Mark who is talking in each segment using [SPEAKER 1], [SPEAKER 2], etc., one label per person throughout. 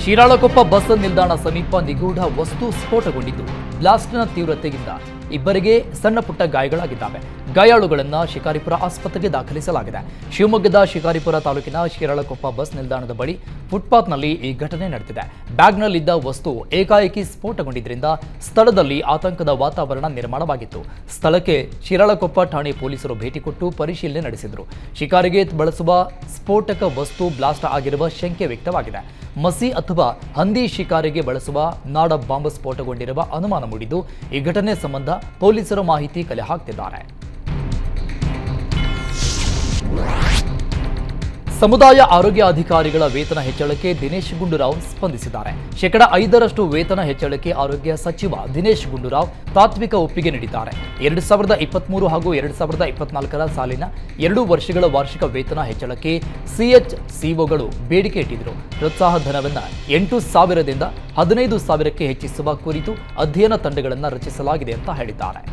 [SPEAKER 1] Shiralakoppa bus ನಿಲ್ದಾಣ ಸಮೀಪ ನಿಗೂಢ ವಸ್ತು ಸ್ಫೋಟಗೊಂಡಿದ್ದು ಬ್ಲಾಸ್ಟ್ನ ತೀವ್ರತೆಯಿಂದ ಇಬ್ಬರಿಗೆ ಸಣ್ಣ ಪುಟ್ಟ ಗಾಯಗಳಾಗಿದ್ದಾವೆ ಗಾಯಾಳುಗಳನ್ನ ಶಿಕಾರಿಪುರ ಆಸ್ಪತ್ರೆಗೆ ದಾಖಲಿಸಲಾಗಿದೆ ಶಿವಮೊಗ್ಗದ ಶಿಕಾರಿಪುರ ತಾಲೂಕಿನ ಶಿರಾಳಕೊಪ್ಪ ಬಸ್ ನಿಲ್ದಾಣದ ಬಳಿ ಫುಟ್ಪಾತ್ನಲ್ಲಿ ಈ ಘಟನೆ ನಡೆದಿದೆ ಬ್ಯಾಗ್ನಲ್ಲಿದ್ದ ವಸ್ತು ಏಕಾಏಕಿ ಸ್ಫೋಟಗೊಂಡಿದ್ದರಿಂದ ಸ್ಥಳದಲ್ಲಿ ಆತಂಕದ ವಾತಾವರಣ ನಿರ್ಮಾಣವಾಗಿತ್ತು ಸ್ಥಳಕ್ಕೆ ಶಿರಾಳಕೊಪ್ಪ ಠಾಣೆ ಪೊಲೀಸರು ಭೇಟಿ ಕೊಟ್ಟು ಪರಿಶೀಲನೆ ನಡೆಸಿದರು ಶಿಕಾರಿಗೆ ಬಳಸುವ ಸ್ಫೋಟಕ ವಸ್ತು ಬ್ಲಾಸ್ಟ್ ಆಗಿರುವ ಶಂಕೆ ವ್ಯಕ್ತವಾಗಿದೆ ಮಸಿ ಅಥವಾ ಹಂದಿ ಶಿಕಾರಿಗೆ ಬಳಸುವ ನಾಡ ಬಾಂಬ್ ಸ್ಫೋಟಗೊಂಡಿರುವ ಅನುಮಾನ ಮೂಡಿದ್ದು ಈ ಘಟನೆ ಸಂಬಂಧ ಪೊಲೀಸರು ಮಾಹಿತಿ ಕಲೆ ಹಾಕ್ತಿದ್ದಾರೆ ಸಮುದಾಯ ಆರೋಗ್ಯ ಅಧಿಕಾರಿಗಳ ವೇತನ ಹೆಚ್ಚಳಕ್ಕೆ ದಿನೇಶ್ ಗುಂಡೂರಾವ್ ಸ್ಪಂದಿಸಿದ್ದಾರೆ ಶೇಕಡ ಐದರಷ್ಟು ವೇತನ ಹೆಚ್ಚಳಕ್ಕೆ ಆರೋಗ್ಯ ಸಚಿವ ದಿನೇಶ್ ಗುಂಡೂರಾವ್ ತಾತ್ವಿಕ ಒಪ್ಪಿಗೆ ನೀಡಿದ್ದಾರೆ ಎರಡು ಸಾವಿರದ ಇಪ್ಪತ್ಮೂರು ಹಾಗೂ ಎರಡು ಸಾವಿರದ ಇಪ್ಪತ್ನಾಲ್ಕರ ಸಾಲಿನ ಎರಡು ವರ್ಷಗಳ ವಾರ್ಷಿಕ ವೇತನ ಹೆಚ್ಚಳಕ್ಕೆ ಸಿಎಚ್ ಸಿಒಗಳು ಬೇಡಿಕೆ ಇಟ್ಟಿದ್ದರು ಪ್ರೋತ್ಸಾಹ ಧನವನ್ನು ಎಂಟು ಸಾವಿರದಿಂದ ಹದಿನೈದು ಸಾವಿರಕ್ಕೆ ಹೆಚ್ಚಿಸುವ ಕುರಿತು ಅಧ್ಯಯನ ತಂಡಗಳನ್ನು ರಚಿಸಲಾಗಿದೆ ಅಂತ ಹೇಳಿದ್ದಾರೆ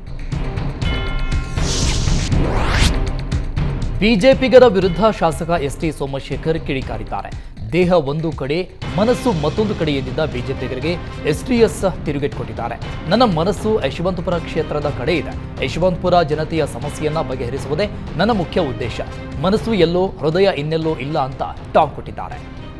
[SPEAKER 1] ಬಿಜೆಪಿಗರ ವಿರುದ್ಧ ಶಾಸಕ ಎಸ್ಟಿ ಸೋಮಶೇಖರ್ ಕಿಡಿಕಾರಿದ್ದಾರೆ ದೇಹ ಒಂದು ಕಡೆ ಮನಸ್ಸು ಮತ್ತೊಂದು ಕಡೆ ಎಂದಿದ್ದ ಬಿಜೆಪಿಗರಿಗೆ ಎಸ್ಟಿಎಸ್ ತಿರುಗೇಟ್ ಕೊಟ್ಟಿದ್ದಾರೆ ನನ್ನ ಮನಸ್ಸು ಯಶವಂತಪುರ ಕ್ಷೇತ್ರದ ಕಡೆ ಇದೆ ಯಶವಂತಪುರ ಜನತೆಯ ಸಮಸ್ಯೆಯನ್ನ ಬಗೆಹರಿಸುವುದೇ ನನ್ನ ಮುಖ್ಯ ಉದ್ದೇಶ ಮನಸ್ಸು ಎಲ್ಲೋ ಹೃದಯ ಇನ್ನೆಲ್ಲೋ ಇಲ್ಲ ಅಂತ ಟಾಂಗ್ ಕೊಟ್ಟಿದ್ದಾರೆ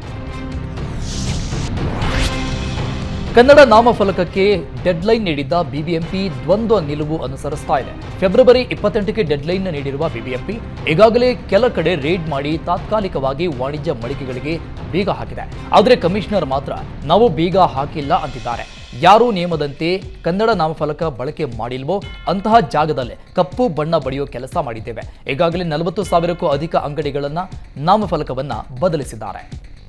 [SPEAKER 1] ಕನ್ನಡ ನಾಮಫಲಕಕ್ಕೆ ಡೆಡ್ಲೈನ್ ನೀಡಿದ್ದ ಬಿಬಿಎಂಪಿ ದ್ವಂದ್ವ ನಿಲುವು ಅನುಸರಿಸ್ತಾ ಇದೆ ಫೆಬ್ರವರಿ ಇಪ್ಪತ್ತೆಂಟಕ್ಕೆ ಡೆಡ್ಲೈನ್ ನೀಡಿರುವ ಬಿಬಿಎಂಪಿ ಈಗಾಗಲೇ ಕೆಲ ಕಡೆ ರೇಡ್ ಮಾಡಿ ತಾತ್ಕಾಲಿಕವಾಗಿ ವಾಣಿಜ್ಯ ಮಳಿಗೆಗಳಿಗೆ ಬೀಗ ಹಾಕಿದೆ ಆದರೆ ಕಮಿಷನರ್ ಮಾತ್ರ ನಾವು ಬೀಗ ಹಾಕಿಲ್ಲ ಅಂತಿದ್ದಾರೆ ಯಾರೂ ನಿಯಮದಂತೆ ಕನ್ನಡ ನಾಮಫಲಕ ಬಳಕೆ ಮಾಡಿಲ್ವೋ ಅಂತಹ ಜಾಗದಲ್ಲೇ ಕಪ್ಪು ಬಣ್ಣ ಬಳಿಯೋ ಕೆಲಸ ಮಾಡಿದ್ದೇವೆ ಈಗಾಗಲೇ ನಲವತ್ತು ಸಾವಿರಕ್ಕೂ ಅಧಿಕ ಅಂಗಡಿಗಳನ್ನ ನಾಮಫಲಕವನ್ನ ಬದಲಿಸಿದ್ದಾರೆ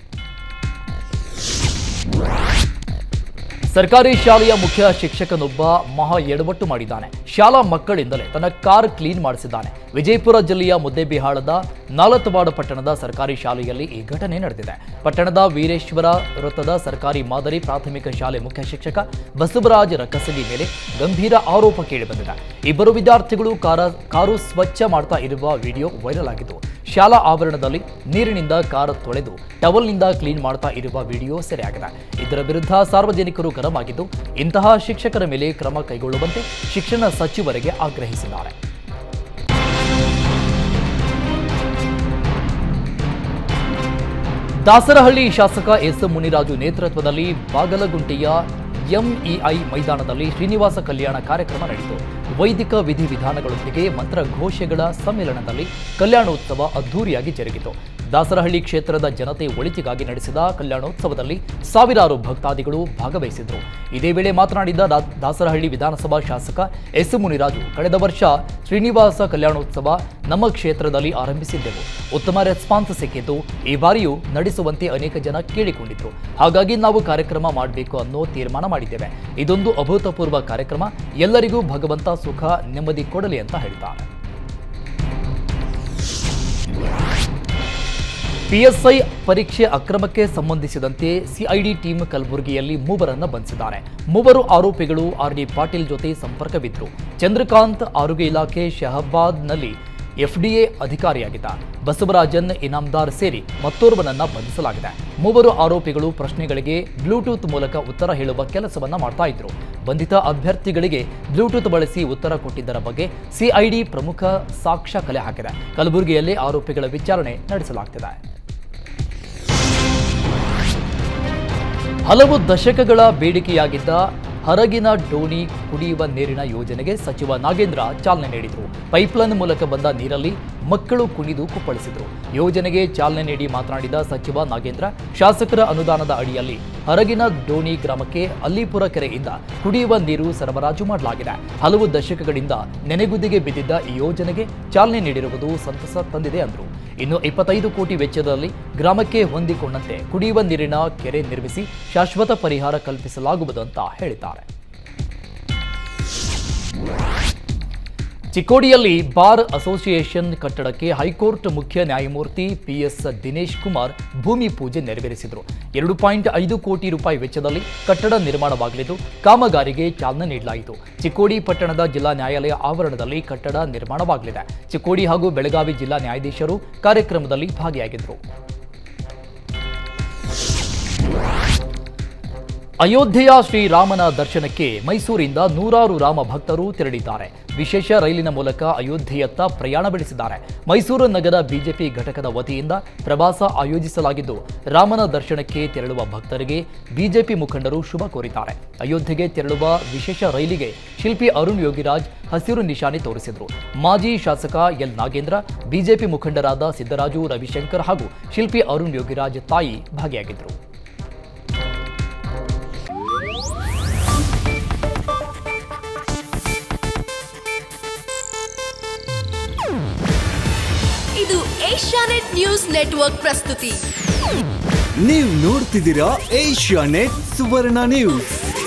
[SPEAKER 1] ಸರ್ಕಾರಿ ಶಾಲೆಯ ಮುಖ್ಯ ಶಿಕ್ಷಕನೊಬ್ಬ ಮಹಾ ಎಡವಟ್ಟು ಮಾಡಿದ್ದಾನೆ ಶಾಲಾ ಮಕ್ಕಳಿಂದಲೇ ತನ್ನ ಕಾರ್ ಕ್ಲೀನ್ ಮಾಡಿಸಿದ್ದಾನೆ ವಿಜಯಪುರ ಜಿಲ್ಲೆಯ ಮುದ್ದೇಬಿಹಾಳದ ನಾಲತವಾಡ ಪಟ್ಟಣದ ಸರ್ಕಾರಿ ಶಾಲೆಯಲ್ಲಿ ಈ ಘಟನೆ ನಡೆದಿದೆ ಪಟ್ಟಣದ ವೀರೇಶ್ವರ ವೃತ್ತದ ಸರ್ಕಾರಿ ಮಾದರಿ ಪ್ರಾಥಮಿಕ ಶಾಲೆ ಮುಖ್ಯ ಶಿಕ್ಷಕ ಬಸವರಾಜ್ ರಕ್ಕಸಗಿ ಮೇಲೆ ಗಂಭೀರ ಆರೋಪ ಕೇಳಿಬಂದಿದೆ ಇಬ್ಬರು ವಿದ್ಯಾರ್ಥಿಗಳು ಕಾರ ಕಾರು ಸ್ವಚ್ಛ ಮಾಡ್ತಾ ಇರುವ ವಿಡಿಯೋ ವೈರಲ್ ಆಗಿದ್ದು ಶಾಲಾ ಆವರಣದಲ್ಲಿ ನೀರಿನಿಂದ ಕಾರ ತೊಳೆದು ಟವಲ್ನಿಂದ ಕ್ಲೀನ್ ಮಾಡ್ತಾ ಇರುವ ವಿಡಿಯೋ ಸೆರೆಯಾಗಿದೆ ಇದರ ವಿರುದ್ಧ ಸಾರ್ವಜನಿಕರು ಗರಂ ಆಗಿದ್ದು ಇಂತಹ ಶಿಕ್ಷಕರ ಮೇಲೆ ಕ್ರಮ ಕೈಗೊಳ್ಳುವಂತೆ ಶಿಕ್ಷಣ ಸಚಿವರಿಗೆ ಆಗ್ರಹಿಸಿದ್ದಾರೆ ದಾಸರಹಳ್ಳಿ ಶಾಸಕ ಎಸ್ ಮುನಿರಾಜು ನೇತೃತ್ವದಲ್ಲಿ ಬಾಗಲಗುಂಟೆಯ ಎಂಇಐ ಮೈದಾನದಲ್ಲಿ ಶ್ರೀನಿವಾಸ ಕಲ್ಯಾಣ ಕಾರ್ಯಕ್ರಮ ನಡೆಯಿತು ವೈದಿಕ ವಿಧಿವಿಧಾನಗಳೊಂದಿಗೆ ಮಂತ್ರಘೋಷಗಳ ಸಮ್ಮೇಳನದಲ್ಲಿ ಕಲ್ಯಾಣೋತ್ಸವ ಅದ್ಧೂರಿಯಾಗಿ ಜರುಗಿತು ದಾಸರಹಳ್ಳಿ ಕ್ಷೇತ್ರದ ಜನತೆ ಒಳಿತಿಗಾಗಿ ನಡೆಸಿದ ಕಲ್ಯಾಣೋತ್ಸವದಲ್ಲಿ ಸಾವಿರಾರು ಭಕ್ತಾದಿಗಳು ಭಾಗವಹಿಸಿದ್ರು ಇದೇ ವೇಳೆ ಮಾತನಾಡಿದ ದಾ- ದಾಸರಹಳ್ಳಿ ವಿಧಾನಸಭಾ ಶಾಸಕ ಎಸ್ ಮುನಿರಾಜು ಕಳೆದ ವರ್ಷ ಶ್ರೀನಿವಾಸ ಕಲ್ಯಾಣೋತ್ಸವ ನಮ್ಮ ಕ್ಷೇತ್ರದಲ್ಲಿ ಆರಂಭಿಸಿದ್ದೆವು ಉತ್ತಮ ರೆಸ್ಪಾನ್ಸ್ ಸಿಕ್ಕಿದ್ದು ಈ ಬಾರಿಯೂ ನಡೆಸುವಂತೆ ಅನೇಕ ಜನ ಕೇಳಿಕೊಂಡಿದ್ರು ಹಾಗಾಗಿ ನಾವು ಕಾರ್ಯಕ್ರಮ ಮಾಡಬೇಕು ಅನ್ನೋ ತೀರ್ಮಾನ ಮಾಡಿದ್ದೇವೆ ಇದೊಂದು ಅಭೂತಪೂರ್ವ ಕಾರ್ಯಕ್ರಮ ಎಲ್ಲರಿಗೂ ಭಗವಂತ ಸುಖ ನೆಮ್ಮದಿ ಕೊಡಲಿ ಅಂತ ಹೇಳಿದ್ದಾರೆ ಪಿಎಸ್ಐ ಪರೀಕ್ಷೆ ಅಕ್ರಮಕ್ಕೆ ಸಂಬಂಧಿಸಿದಂತೆ ಸಿಐಡಿ ಟೀಮ್ ಕಲಬುರಗಿಯಲ್ಲಿ ಮೂವರನ್ನ ಬಂಧಿಸಿದ್ದಾರೆ ಮೂವರು ಆರೋಪಿಗಳು ಆರ್ ಡಿ ಪಾಟೀಲ್ ಜೊತೆ ಸಂಪರ್ಕವಿದ್ರು ಚಂದ್ರಕಾಂತ್ ಆರೋಗ್ಯ ಇಲಾಖೆ ಶಹಬಾದ್ನಲ್ಲಿ ಎಫ್ಡಿಎ ಅಧಿಕಾರಿಯಾಗಿದ್ದ ಬಸವರಾಜನ್ ಇನಾಮ್ದಾರ್ ಸೇರಿ ಮತ್ತೋರ್ವನನ್ನ ಬಂಧಿಸಲಾಗಿದೆ ಮೂವರು ಆರೋಪಿಗಳು ಪ್ರಶ್ನೆಗಳಿಗೆ ಬ್ಲೂಟೂತ್ ಮೂಲಕ ಉತ್ತರ ಹೇಳುವ ಕೆಲಸವನ್ನ ಮಾಡ್ತಾ ಇದ್ರು ಬಂಧಿತ ಅಭ್ಯರ್ಥಿಗಳಿಗೆ ಬ್ಲೂಟೂತ್ ಬಳಸಿ ಉತ್ತರ ಕೊಟ್ಟಿದ್ದರ ಬಗ್ಗೆ ಸಿಐಡಿ ಪ್ರಮುಖ ಸಾಕ್ಷ್ಯ ಕಲೆ ಹಾಕಿದೆ ಕಲಬುರಗಿಯಲ್ಲಿ ಆರೋಪಿಗಳ ವಿಚಾರಣೆ ನಡೆಸಲಾಗ್ತಿದೆ ಹಲವು ದಶಕಗಳ ಬೇಡಿಕೆಯಾಗಿದ್ದ ಹರಗಿನ ಡೋಣಿ ಕುಡಿಯುವ ನೀರಿನ ಯೋಜನೆಗೆ ಸಚಿವ ನಾಗೇಂದ್ರ ಚಾಲನೆ ನೀಡಿದರು ಪೈಪ್ಲೈನ್ ಮೂಲಕ ಬಂದ ನೀರಲ್ಲಿ ಮಕ್ಕಳು ಕುಣಿದು ಕುಪ್ಪಳಿಸಿದರು ಯೋಜನೆಗೆ ಚಾಲನೆ ನೀಡಿ ಮಾತನಾಡಿದ ಸಚಿವ ನಾಗೇಂದ್ರ ಶಾಸಕರ ಅನುದಾನದ ಅಡಿಯಲ್ಲಿ ಹರಗಿನ ಡೋಣಿ ಗ್ರಾಮಕ್ಕೆ ಅಲ್ಲಿಪುರ ಕೆರೆಯಿಂದ ಕುಡಿಯುವ ನೀರು ಸರಬರಾಜು ಮಾಡಲಾಗಿದೆ ಹಲವು ದಶಕಗಳಿಂದ ನೆನೆಗುದಿಗೆ ಬಿದ್ದಿದ್ದ ಈ ಯೋಜನೆಗೆ ಚಾಲನೆ ನೀಡಿರುವುದು ಸಂತಸ ತಂದಿದೆ ಅಂದರು ಇನ್ನು ಇಪ್ಪತ್ತೈದು ಕೋಟಿ ವೆಚ್ಚದಲ್ಲಿ ಗ್ರಾಮಕ್ಕೆ ಹೊಂದಿಕೊಂಡಂತೆ ಕುಡಿಯುವ ನೀರಿನ ಕೆರೆ ನಿರ್ಮಿಸಿ ಶಾಶ್ವತ ಪರಿಹಾರ ಕಲ್ಪಿಸಲಾಗುವುದು ಅಂತ ಹೇಳಿದ್ದಾರೆ ಚಿಕ್ಕೋಡಿಯಲ್ಲಿ ಬಾರ್ ಅಸೋಸಿಯೇಷನ್ ಕಟ್ಟಡಕ್ಕೆ ಹೈಕೋರ್ಟ್ ಮುಖ್ಯ ನ್ಯಾಯಮೂರ್ತಿ ಪಿಎಸ್ ದಿನೇಶ್ ಕುಮಾರ್ ಭೂಮಿ ಪೂಜೆ ನೆರವೇರಿಸಿದರು ಎರಡು ಪಾಯಿಂಟ್ ಐದು ಕೋಟಿ ರೂಪಾಯಿ ವೆಚ್ಚದಲ್ಲಿ ಕಟ್ಟಡ ನಿರ್ಮಾಣವಾಗಲಿದ್ದು ಕಾಮಗಾರಿಗೆ ಚಾಲನೆ ನೀಡಲಾಯಿತು ಚಿಕ್ಕೋಡಿ ಪಟ್ಟಣದ ಜಿಲ್ಲಾ ನ್ಯಾಯಾಲಯ ಆವರಣದಲ್ಲಿ ಕಟ್ಟಡ ನಿರ್ಮಾಣವಾಗಲಿದೆ ಚಿಕ್ಕೋಡಿ ಹಾಗೂ ಬೆಳಗಾವಿ ಜಿಲ್ಲಾ ನ್ಯಾಯಾಧೀಶರು ಕಾರ್ಯಕ್ರಮದಲ್ಲಿ ಭಾಗಿಯಾಗಿದ್ದರು ಅಯೋಧ್ಯೆಯ ಶ್ರೀರಾಮನ ದರ್ಶನಕ್ಕೆ ಮೈಸೂರಿಂದ ನೂರಾರು ರಾಮ ಭಕ್ತರು ತೆರಳಿದ್ದಾರೆ ವಿಶೇಷ ರೈಲಿನ ಮೂಲಕ ಅಯೋಧ್ಯೆಯತ್ತ ಪ್ರಯಾಣ ಬೆಳೆಸಿದ್ದಾರೆ ಮೈಸೂರು ನಗರ ಬಿಜೆಪಿ ಘಟಕದ ವತಿಯಿಂದ ಪ್ರವಾಸ ಆಯೋಜಿಸಲಾಗಿದ್ದು ರಾಮನ ದರ್ಶನಕ್ಕೆ ತೆರಳುವ ಭಕ್ತರಿಗೆ ಬಿಜೆಪಿ ಮುಖಂಡರು ಶುಭ ಕೋರಿದ್ದಾರೆ ಅಯೋಧ್ಯೆಗೆ ತೆರಳುವ ವಿಶೇಷ ರೈಲಿಗೆ ಶಿಲ್ಪಿ ಅರುಣ್ ಯೋಗಿರಾಜ್ ಹಸಿರು ನಿಶಾನೆ ತೋರಿಸಿದರು ಮಾಜಿ ಶಾಸಕ ಎಲ್ ನಾಗೇಂದ್ರ ಬಿಜೆಪಿ ಮುಖಂಡರಾದ ಸಿದ್ದರಾಜು ರವಿಶಂಕರ್ ಹಾಗೂ ಶಿಲ್ಪಿ ಅರುಣ್ ಯೋಗಿರಾಜ್ ತಾಯಿ ಭಾಗಿಯಾಗಿದ್ದರು
[SPEAKER 2] ಇದು ಏಷ್ಯಾನೆಟ್ ನ್ಯೂಸ್ ನೆಟ್ವರ್ಕ್ ಪ್ರಸ್ತುತಿ
[SPEAKER 3] ನೀವು ನೋಡ್ತಿದ್ದೀರಾ ಏಷ್ಯಾ ನೆಟ್ ಸುವರ್ಣ ನ್ಯೂಸ್